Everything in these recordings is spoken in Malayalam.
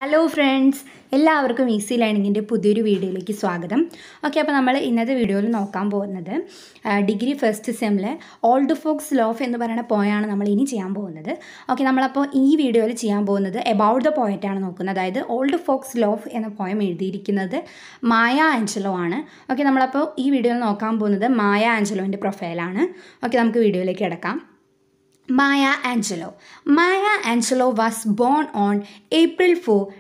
ഹലോ ഫ്രണ്ട്സ് എല്ലാവർക്കും ഈസി ലേണിങ്ങിൻ്റെ പുതിയൊരു വീഡിയോയിലേക്ക് സ്വാഗതം ഓക്കെ അപ്പോൾ നമ്മൾ ഇന്നത്തെ വീഡിയോയിൽ നോക്കാൻ പോകുന്നത് ആ, ഡിഗ്രി ഫസ്റ്റ് സെമ്മിലെ ഓൾഡ് ഫോക്സ് ലോഫ് എന്ന് പറയുന്ന പോയാണ് നമ്മൾ ഇനി ചെയ്യാൻ പോകുന്നത് ഓക്കെ നമ്മളപ്പോൾ ഈ വീഡിയോയിൽ ചെയ്യാൻ പോകുന്നത് എബൌട്ട് ദ പോയറ്റാണ് നോക്കുന്നത് അതായത് ഓൾഡ് ഫോക്സ് ലോഫ് എന്ന പോയം എഴുതിയിരിക്കുന്നത് മായ ആഞ്ചലോ ആണ് ഓക്കെ നമ്മളപ്പോൾ ഈ വീഡിയോയിൽ നോക്കാൻ പോകുന്നത് മായ ആഞ്ചലോൻ്റെ പ്രൊഫൈലാണ് ഓക്കെ നമുക്ക് വീഡിയോയിലേക്ക് കിടക്കാം Maya Angelou. Maya Angelou was born on April 4,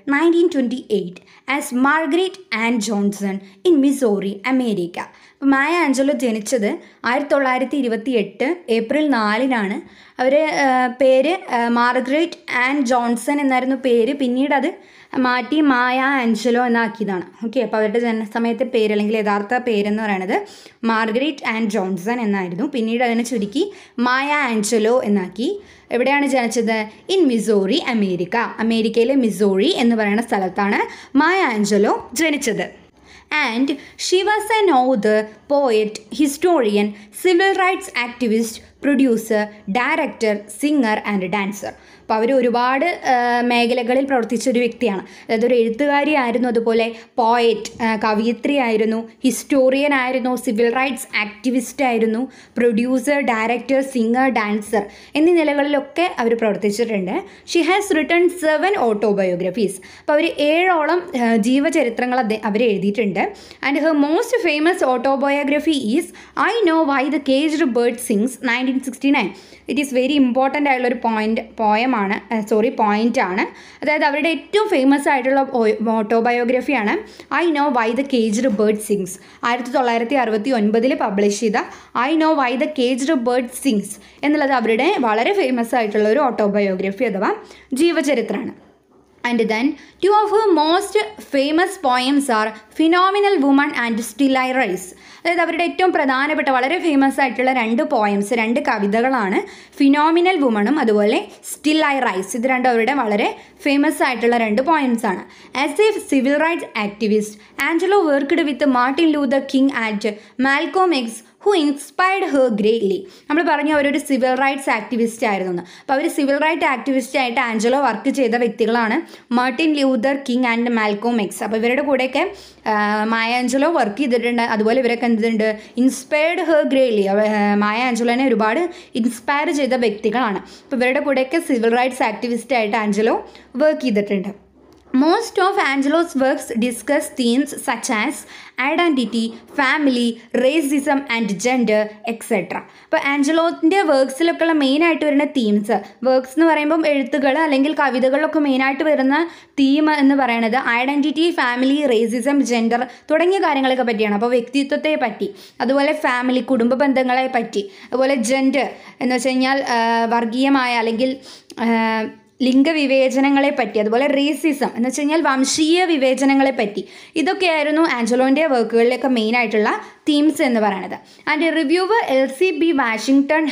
1928 as Margaret Ann Johnson in Missouri, America അപ്പോൾ മായ ആഞ്ചലോ ജനിച്ചത് ആയിരത്തി തൊള്ളായിരത്തി ഇരുപത്തി എട്ട് ഏപ്രിൽ നാലിനാണ് അവർ പേര് ആ, മാർഗ്രറ്റ് ആൻ ജോൺസൺ എന്നായിരുന്നു പേര് പിന്നീട് അത് മാറ്റി മായ ആഞ്ചലോ എന്നാക്കിയതാണ് ഓക്കെ അപ്പോൾ അവരുടെ ജനനസമയത്തെ പേര് അല്ലെങ്കിൽ യഥാർത്ഥ പേരെന്ന് പറയുന്നത് മാർഗരറ്റ് ആൻഡ് ജോൺസൺ എന്നായിരുന്നു പിന്നീട് അതിനെ ചുരുക്കി മായ ആഞ്ചലോ എന്നാക്കി എവിടെയാണ് ജനിച്ചത് ഇൻ മിസോറി അമേരിക്ക അമേരിക്കയിലെ മിസോറി എന്ന് പറയുന്ന സ്ഥലത്താണ് മായ ആഞ്ചലോ ജനിച്ചത് and she was an author poet historian civil rights activist producer director singer and dancer അപ്പോൾ അവർ ഒരുപാട് ആ, മേഖലകളിൽ പ്രവർത്തിച്ച ഒരു വ്യക്തിയാണ് അതായത് ഒരു എഴുത്തുകാരിയായിരുന്നു അതുപോലെ പോയറ്റ് കവിയത്രി ആയിരുന്നു ഹിസ്റ്റോറിയൻ ആയിരുന്നു സിവിൽ റൈറ്റ്സ് ആക്ടിവിസ്റ്റ് ആയിരുന്നു പ്രൊഡ്യൂസർ ഡയറക്ടർ സിംഗർ ഡാൻസർ എന്നീ നിലകളിലൊക്കെ അവർ പ്രവർത്തിച്ചിട്ടുണ്ട് she has written seven autobiographies അപ്പോൾ അവർ ഏഴോളം ആ, ജീവചരിത്രങ്ങൾ അവർ എഴുതിയിട്ടുണ്ട് and her most famous autobiography is I know why the caged bird sings nineteen sixty nine it is very important ആയിട്ടുള്ള ഒരു പോയിന്റ് പോയമാണ് സോറി പോയിന്റ് ആണ് അതായത് അവരുടെ ഏറ്റവും ഫേമസ് ആയിട്ടുള്ള ഓട്ടോബയോഗ്രഫിയാണ് I know why the caged bird sings ആയിരത്തി തൊള്ളായിരത്തി അറുപത്തി ഒൻപതിൽ പബ്ലിഷ് ചെയ്ത I know why the caged bird sings എന്നുള്ളത് അവരുടെ വളരെ ഫേമസ് ആയിട്ടുള്ള ഒരു ഓട്ടോബയോഗ്രഫി അഥവാ ജീവചരിത്രമാണ് and then two of her most famous poems are phenomenal woman and still I rise അതായത് അവരുടെ ഏറ്റവും പ്രധാനപ്പെട്ട വളരെ ഫേമസ് ആയിട്ടുള്ള രണ്ട് പോയംസ് രണ്ട് കവിതകളാണ് ഫിനോമിനൽ വുമണും അതുപോലെ സ്റ്റിൽ ഐ റൈസ് ഇത് രണ്ടും അവരുടെ വളരെ ഫേമസ് ആയിട്ടുള്ള രണ്ട് പോയംസ് ആണ് as a civil rights activist Angelou worked with Martin Luther King and Malcolm X who inspired her greatly നമ്മൾ പറഞ്ഞു അവരൊരു സിവിൽ റൈറ്റ്സ് ആക്ടിവിസ്റ്റ് ആയിരുന്നു എന്ന് അപ്പോൾ അവർ സിവിൽ റൈറ്റ് ആക്ടിവിസ്റ്റ് ആയിട്ട് ആഞ്ചലോ വർക്ക് ചെയ്ത വ്യക്തികളാണ് Martin Luther King and Malcolm X അപ്പോൾ ഇവരുടെ കൂടെയൊക്കെ ആ, മായ ആഞ്ചലോ വർക്ക് ചെയ്തിട്ടുണ്ട് അതുപോലെ ഇവരൊക്കെ എന്തുണ്ട് ഇൻസ്പയർഡ് ഹെർ ഗ്രേറ്റ്ലി മായ ആഞ്ചലോനെ ഒരുപാട് ഇൻസ്പയർ ചെയ്ത വ്യക്തികളാണ് അപ്പോൾ ഇവരുടെ കൂടെയൊക്കെ സിവിൽ റൈറ്റ്സ് ആക്ടിവിസ്റ്റ് ആയിട്ട് ആഞ്ചലോ വർക്ക് ചെയ്തിട്ടുണ്ട് Most of Angelo's works discuss themes such as identity, family, racism and gender, etc. അപ്പോൾ ആഞ്ചലോൻ്റെ വർക്ക്സിലൊക്കെയുള്ള മെയിനായിട്ട് വരുന്ന തീംസ് വർക്ക്സ് എന്ന് പറയുമ്പം എഴുത്തുകൾ അല്ലെങ്കിൽ കവിതകളിലൊക്കെ മെയിനായിട്ട് വരുന്ന തീം എന്ന് പറയുന്നത് ഐഡൻറ്റിറ്റി ഫാമിലി റേസിസം ജെൻഡർ തുടങ്ങിയ കാര്യങ്ങളൊക്കെ പറ്റിയാണ് അപ്പോൾ വ്യക്തിത്വത്തെ പറ്റി അതുപോലെ ഫാമിലി കുടുംബ ബന്ധങ്ങളെ പറ്റി അതുപോലെ ജെൻഡർ എന്ന് വെച്ച് കഴിഞ്ഞാൽ ആ, വർഗീയമായ അല്ലെങ്കിൽ ആ, ലിംഗവിവേചനങ്ങളെ പറ്റി അതുപോലെ റേസിസം എന്ന് വെച്ച് കഴിഞ്ഞാൽ വംശീയ വിവേചനങ്ങളെ പറ്റി ഇതൊക്കെയായിരുന്നു ആഞ്ചലോൻ്റെ വർക്കുകളിലൊക്കെ മെയിൻ ആയിട്ടുള്ള തീംസ് എന്ന് പറയുന്നത് and reviewer L C B Washington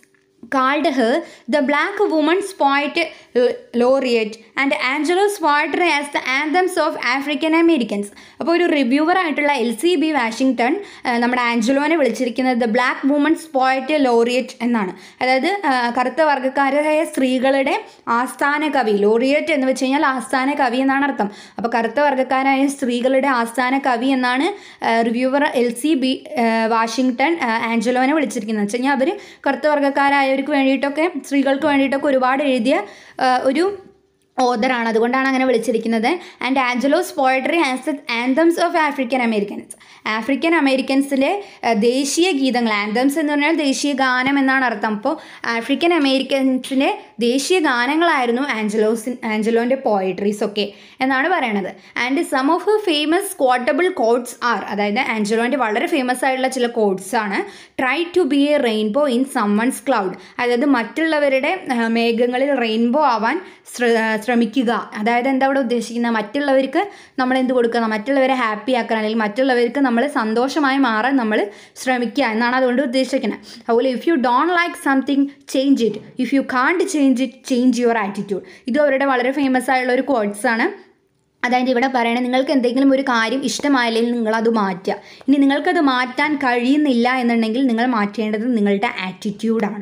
called her the black woman's poet laureate and Angelou's poetry as the anthems of African Americans അപ്പോൾ ഒരു റിവ്യൂവർ ആയിട്ടുള്ള എൽ സി ബി വാഷിങ്ടൺ ആ, നമ്മുടെ ആഞ്ചലോനെ വിളിച്ചിരിക്കുന്നത് the black woman's poet laureate എന്നാണ് അതായത് ആ, കറുത്ത വർഗ്ഗക്കാരായ സ്ത്രീകളുടെ ആസ്ഥാന കവി ലോറിയറ്റ് എന്ന് വെച്ച് കഴിഞ്ഞാൽ ആസ്ഥാന കവി എന്നാണ് അർത്ഥം അപ്പോൾ കറുത്ത വർഗ്ഗക്കാരായ സ്ത്രീകളുടെ ആസ്ഥാന കവി എന്നാണ് reviewer L C B Washington ആ, ആഞ്ചലോനെ വിളിച്ചിരിക്കുന്നത് വെച്ച് കഴിഞ്ഞാൽ അവർ കറുത്ത വർഗ്ഗക്കാരായവർക്ക് വേണ്ടിയിട്ടൊക്കെ സ്ത്രീകൾക്ക് വേണ്ടിയിട്ടൊക്കെ ഒരുപാട് എഴുതിയ ആ, ഒരു ഓദറാണ് അതുകൊണ്ടാണ് അങ്ങനെ വിളിച്ചിരിക്കുന്നത് and Angelou's poetry as anthems of African Americans African അമേരിക്കൻസിലെ അഹ്, ദേശീയ ഗീതങ്ങൾ ആന്തംസ് എന്ന് പറഞ്ഞാൽ ദേശീയ ഗാനം എന്നാണ് അർത്ഥം അപ്പോൾ ആഫ്രിക്കൻ അമേരിക്കൻസിലെ ദേശീയ ഗാനങ്ങളായിരുന്നു ആഞ്ചലോസ് ആഞ്ചലോൻ്റെ പോയട്രീസ് ഒക്കെ എന്നാണ് പറയണത് and some of her famous quotable quotes are അതായത് ആഞ്ചലോൻ്റെ വളരെ ഫേമസ് ആയിട്ടുള്ള ചില കോഡ്സ് ആണ് try to be a rainbow in someone's cloud അതായത് മറ്റുള്ളവരുടെ അഹ്, മേഘങ്ങളിൽ റെയിൻബോ ആവാൻ ശ്ര- ശ്രമിക്കുക അതായത് എന്താ ഇവിടെ ഉദ്ദേശിക്കുന്നത് മറ്റുള്ളവർക്ക് നമ്മൾ എന്ത് കൊടുക്കുക മറ്റുള്ളവരെ ഹാപ്പി ആക്കാൻ അല്ലെങ്കിൽ മറ്റുള്ളവർക്ക് നമ്മൾ സന്തോഷമായി മാറാൻ നമ്മൾ ശ്രമിക്കുക എന്നാണ് അതുകൊണ്ട് ഉദ്ദേശിക്കുന്നത് അതുപോലെ if you don't like something change it if you can't change it change your attitude ഇത് അവരുടെ വളരെ ഫേമസ് ആയുള്ള ഒരു quotes ആണ് അതായത് ഇവിടെ പറയണത് നിങ്ങൾക്ക് എന്തെങ്കിലും ഒരു കാര്യം ഇഷ്ടമായില്ലെങ്കിൽ നിങ്ങളത് മാറ്റുക ഇനി നിങ്ങൾക്കത് മാറ്റാൻ കഴിയുന്നില്ല എന്നുണ്ടെങ്കിൽ നിങ്ങൾ മാറ്റേണ്ടത് നിങ്ങളുടെ ആറ്റിറ്റ്യൂഡാണ്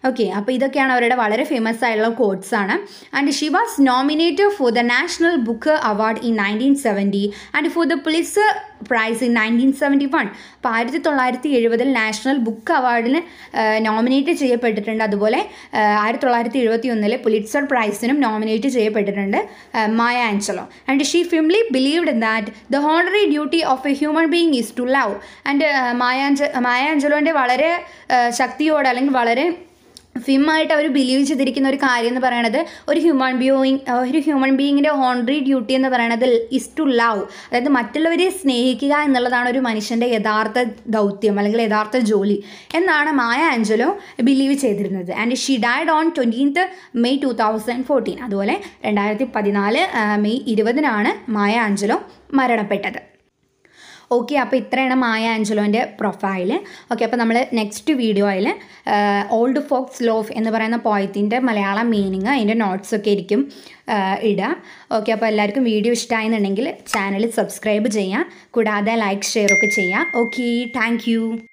ഓക്കെ അപ്പോൾ ഇതൊക്കെയാണ് അവരുടെ വളരെ ഫേമസ് ആയിട്ടുള്ള കോട്ട്സ് ആണ് and she was nominated for the National Book Award in nineteen seventy and for the Pulitzer Prize in nineteen seventy one അപ്പോൾ ആയിരത്തി തൊള്ളായിരത്തി എഴുപതിൽ നാഷണൽ ബുക്ക് അവാർഡിന് നോമിനേറ്റ് ചെയ്യപ്പെട്ടിട്ടുണ്ട് അതുപോലെ ആയിരത്തി തൊള്ളായിരത്തി എഴുപത്തി ഒന്നിലെ പുലിറ്റ്സർ പ്രൈസിനും നോമിനേറ്റ് ചെയ്യപ്പെട്ടിട്ടുണ്ട് Maya Angelou and she firmly believed that the honorary duty of a human being is to love and മായാഞ്ച മായ ആഞ്ചലോൻ്റെ വളരെ ശക്തിയോടെ അല്ലെങ്കിൽ വളരെ ഫിമ്മായിട്ട് അവർ ബിലീവ് ചെയ്തിരിക്കുന്ന ഒരു കാര്യം എന്ന് പറയുന്നത് ഒരു ഹ്യൂമൻ ബീയിങ് ഒരു ഹ്യൂമൻ ബീയിങ്ങിൻ്റെ ഹോണറി ഡ്യൂട്ടി എന്ന് പറയുന്നത് ഇസ് ടു ലവ് അതായത് മറ്റുള്ളവരെ സ്നേഹിക്കുക എന്നുള്ളതാണ് ഒരു മനുഷ്യൻ്റെ യഥാർത്ഥ ദൗത്യം അല്ലെങ്കിൽ യഥാർത്ഥ ജോലി എന്നാണ് മായ ആഞ്ചലോ ബിലീവ് ചെയ്തിരുന്നത് and she died on twentieth May two thousand fourteen അതുപോലെ രണ്ടായിരത്തി പതിനാല് മെയ് ഇരുപതിനാണ് മായ ആഞ്ചലോ മരണപ്പെട്ടത് ഓക്കെ അപ്പോൾ ഇത്രയാണ് മായ ആഞ്ചലോൻ്റെ പ്രൊഫൈൽ ഓക്കെ അപ്പോൾ നമ്മൾ നെക്സ്റ്റ് വീഡിയോയിൽ ഓൾഡ് ഫോക്സ് ലോഫ് എന്ന് പറയുന്ന പോയത്തിൻ്റെ മലയാളം മീനിങ് അതിൻ്റെ നോട്ട്സ് ഒക്കെ ആയിരിക്കും ഇടുക ഓക്കെ അപ്പോൾ എല്ലാവർക്കും വീഡിയോ ഇഷ്ടമായെന്നുണ്ടെങ്കിൽ ചാനൽ സബ്സ്ക്രൈബ് ചെയ്യാം കൂടാതെ ലൈക്ക് ഷെയർ ഒക്കെ ചെയ്യാം ഓക്കെ താങ്ക്